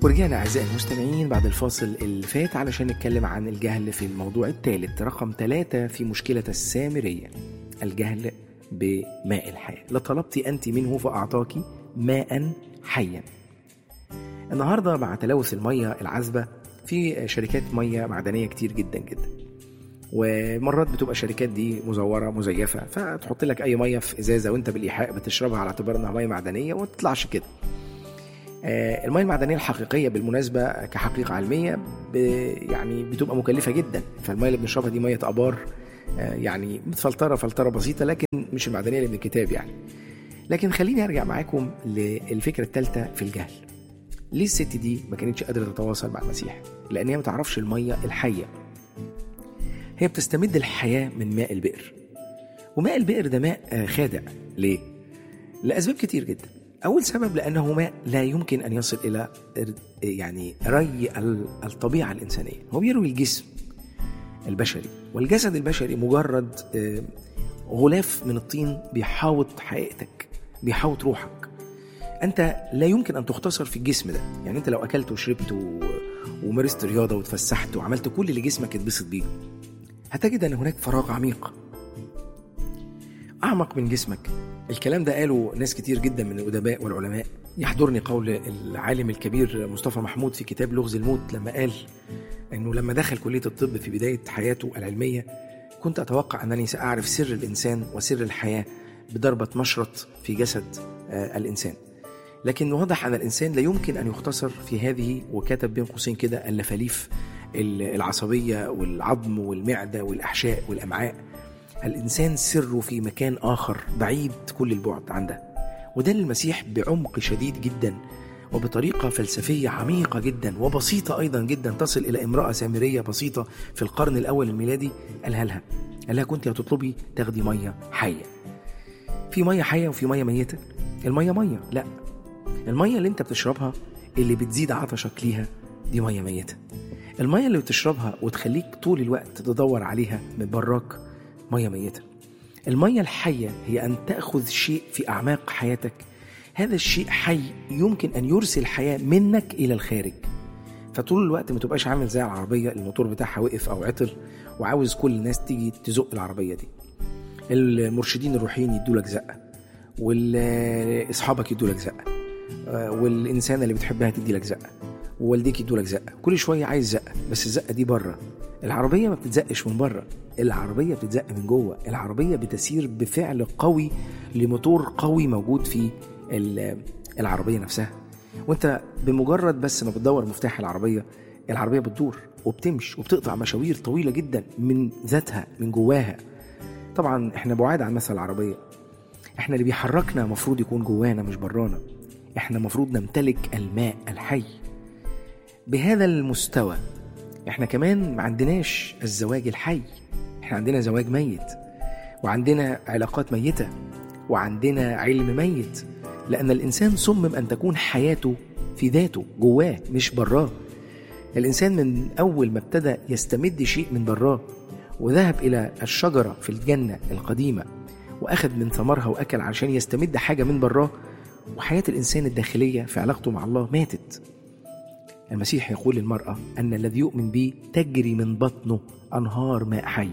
ورجعنا أعزائي المستمعين بعد الفاصل اللي فات علشان نتكلم عن الجهل في الموضوع الثالث رقم ثلاثة في مشكلة السامرية الجهل بماء الحياة لطلبت أنت منه فأعطاك ماء حيا النهاردة مع تلوث المية العذبة في شركات مية معدنية كتير جدا جدا ومرات بتبقى الشركات دي مزوره مزيفه فتحط لك اي ميه في ازازه وانت بالايحاء بتشربها على اعتبار انها ميه معدنيه وما تطلعش كده آه، المياه المعدنيه الحقيقيه بالمناسبه كحقيقه علميه ب يعني بتبقى مكلفه جدا فالمياه اللي بنشربها دي ميه ابار آه، يعني متفلتره فلتره بسيطه لكن مش المعدنيه اللي من الكتاب يعني لكن خليني ارجع معاكم للفكره الثالثه في الجهل ليه الست دي ما كانتش قادره تتواصل مع المسيح لان هي ما تعرفش الميه الحيه هي بتستمد الحياه من ماء البئر وماء البئر ده ماء آه، خادع ليه لاسباب كتير جدا أول سبب لأنه ماء لا يمكن أن يصل إلى يعني ري الطبيعة الإنسانية هو بيروي الجسم البشري والجسد البشري مجرد آه، غلاف من الطين بيحاوط حقيقتك بيحاوط روحك أنت لا يمكن أن تختصر في الجسم ده يعني أنت لو أكلت وشربت و... ومارست رياضة وتفسحت وعملت كل اللي جسمك يتبسط بيه هتجد أن هناك فراغ عميق أعمق من جسمك الكلام ده قاله ناس كتير جدا من الأدباء والعلماء يحضرني قول العالم الكبير مصطفى محمود في كتاب لغز الموت لما قال أنه لما دخل كلية الطب في بداية حياته العلمية كنت أتوقع أنني سأعرف سر الإنسان وسر الحياة بضربة مشرط في جسد آه، الإنسان لكن واضح أن الإنسان لا يمكن أن يختصر في هذه وكتب بين قوسين كده اللفاليف العصبية والعظم والمعدة والأحشاء والأمعاء الإنسان سره في مكان آخر بعيد كل البعد عن ده وده المسيح بعمق شديد جدا وبطريقة فلسفية عميقة جدا وبسيطة أيضا جدا تصل إلى امرأة سامرية بسيطة في القرن الأول الميلادي قالها لها قال لها كنت هتطلبي تاخدي مية حية في مية حية وفي مية ميتة المية مية لا المية اللي انت بتشربها اللي بتزيد عطشك ليها دي مية ميتة المية اللي بتشربها وتخليك طول الوقت تدور عليها من براك مية ميتة المية الحية هي أن تأخذ شيء في أعماق حياتك هذا الشيء حي يمكن أن يرسل حياة منك إلى الخارج فطول الوقت ما تبقاش عامل زي العربية الموتور بتاعها وقف أو عطل وعاوز كل الناس تيجي تزق العربية دي المرشدين الروحيين يدولك زقة واصحابك يدولك زقة والإنسانة اللي بتحبها تدي لك زقة ووالديك يدولك زقة كل شوية عايز زقة بس الزقة دي بره العربية ما بتتزقش من بره العربية بتتزق من جوه العربية بتسير بفعل قوي لموتور قوي موجود في العربية نفسها وانت بمجرد بس ما بتدور مفتاح العربية العربية بتدور وبتمشي وبتقطع مشاوير طويلة جدا من ذاتها من جواها طبعا احنا بعاد عن مثل العربية احنا اللي بيحركنا مفروض يكون جوانا مش برانا احنا مفروض نمتلك الماء الحي بهذا المستوى احنا كمان ما عندناش الزواج الحي احنا عندنا زواج ميت وعندنا علاقات ميتة وعندنا علم ميت لأن الإنسان صمم أن تكون حياته في ذاته جواه مش براه الإنسان من أول ما ابتدى يستمد شيء من براه وذهب إلى الشجرة في الجنة القديمة وأخذ من ثمرها وأكل عشان يستمد حاجة من براه وحياة الإنسان الداخلية في علاقته مع الله ماتت المسيح يقول للمرأة أن الذي يؤمن بي تجري من بطنه أنهار ماء حي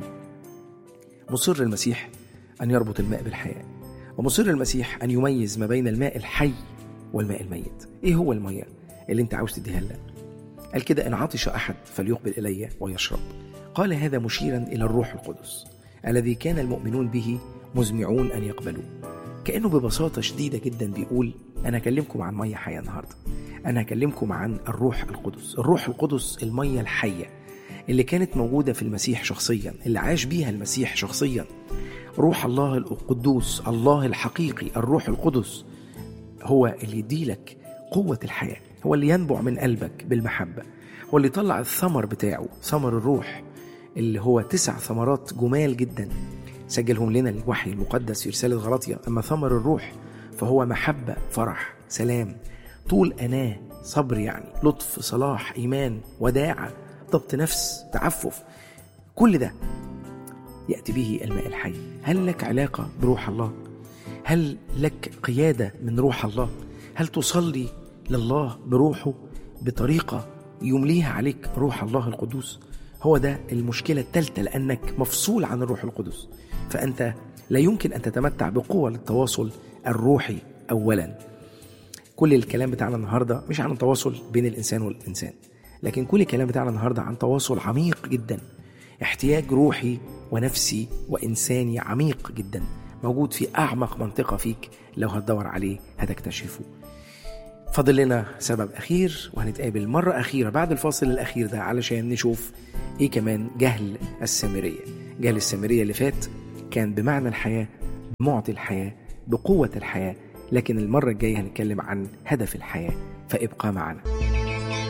مصر المسيح أن يربط الماء بالحياة ومصر المسيح أن يميز ما بين الماء الحي والماء الميت إيه هو المية اللي أنت عاوز تديها لنا قال كده إن عطش أحد فليقبل إلي ويشرب قال هذا مشيرا إلى الروح القدس الذي كان المؤمنون به مزمعون أن يقبلوه كأنه ببساطة شديدة جدا بيقول أنا أكلمكم عن مية حية النهاردة أنا أكلمكم عن الروح القدس الروح القدس المية الحية اللي كانت موجودة في المسيح شخصيا اللي عاش بيها المسيح شخصيا روح الله القدوس الله الحقيقي الروح القدس هو اللي يديلك قوة الحياة هو اللي ينبع من قلبك بالمحبة هو اللي يطلع الثمر بتاعه ثمر الروح اللي هو تسع ثمرات جمال جدا سجلهم لنا الوحي المقدس في رسالة غلطية أما ثمر الروح فهو محبة فرح سلام طول أناة صبر يعني لطف صلاح إيمان وداعة ضبط نفس تعفف كل ده يأتي به الماء الحي هل لك علاقة بروح الله؟ هل لك قيادة من روح الله؟ هل تصلي لله بروحه بطريقة يمليها عليك روح الله القدوس هو ده المشكلة الثالثة لأنك مفصول عن الروح القدس فأنت لا يمكن أن تتمتع بقوة للتواصل الروحي أولا كل الكلام بتاعنا النهاردة مش عن التواصل بين الإنسان والإنسان لكن كل الكلام بتاعنا النهاردة عن تواصل عميق جدا احتياج روحي ونفسي وإنساني عميق جدا موجود في أعمق منطقة فيك لو هتدور عليه هتكتشفه فاضل لنا سبب أخير وهنتقابل مرة أخيرة بعد الفاصل الأخير ده علشان نشوف إيه كمان جهل السامرية جهل السامرية اللي فات كان بمعنى الحياة بمعطي الحياة بقوة الحياة لكن المرة الجاية هنتكلم عن هدف الحياة فابقى معنا